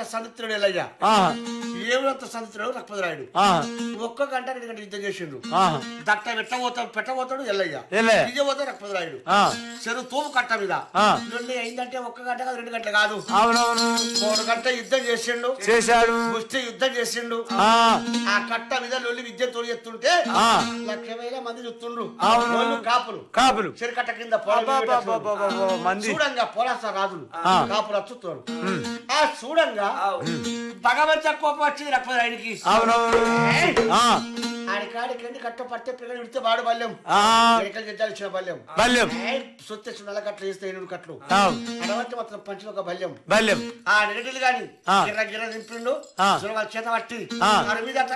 సందిత్రుడు ఎల్లయ్య ఆహా, ఏమినంత సందిత్రుడు రక్పతిరాయుడు ఆహా, ఒక్క గంట రెండు గంట యుద్ధం చేసిండు ఆహా. దట్ట పెట్టబోతాడు పెట్టబోతాడు ఎల్లయ్య ఎల్లయ్య. విజయపోతాడు రక్పతిరాయుడు ఆ, చెరువు తూము కట్ట మీద ఆ. నుండి అయిందంటే ఒక్క గంట కాదు రెండు గంటలు కాదు అవునవును మూడు గంట యుద్ధం చేసిండు చేశాడు ముష్టి యుద్ధం చేసిండు ఆ, ఆ కట్ట మీద లొల్లి విద్య తోడి ఎత్తుంటే ఆ. లక్ష వేల మంది చూస్తుండ్రు అవును. వాళ్ళు కాపులు కాపులు చెరుకట్ట కింద పొలం మీద అబ్బబ్బబ్బబ్బబ్బ, పెట్టుకున్నారు. మంది చూడంగా పోలాస రాజులు ఆ. కాపులు అచ్చుతారు ఆ చూడంగా భగవంత కోపం వచ్చింది రక్పరాయుడికి అవునవును ఆ, ఆడికాడికండి కట్ట పట్టే పిల్లలు విడితే వాడు బల్యం ఆ, ఎక్కడికి గెజ్జాలు ఇచ్చిన బల్యం బల్యం సొత్తు నల్ల కట్లు చేస్తే ఎనుడు కట్లు ఆ, అడవంటే మొత్తం పంచులు ఒక బల్యం బల్యం ఆ నెగటివ్ గాని ఆ. గిర్ర గిర్ర దింపిండు ఆ. సురవ చేత పట్టి ఆ. ఆడి మీద అట్లా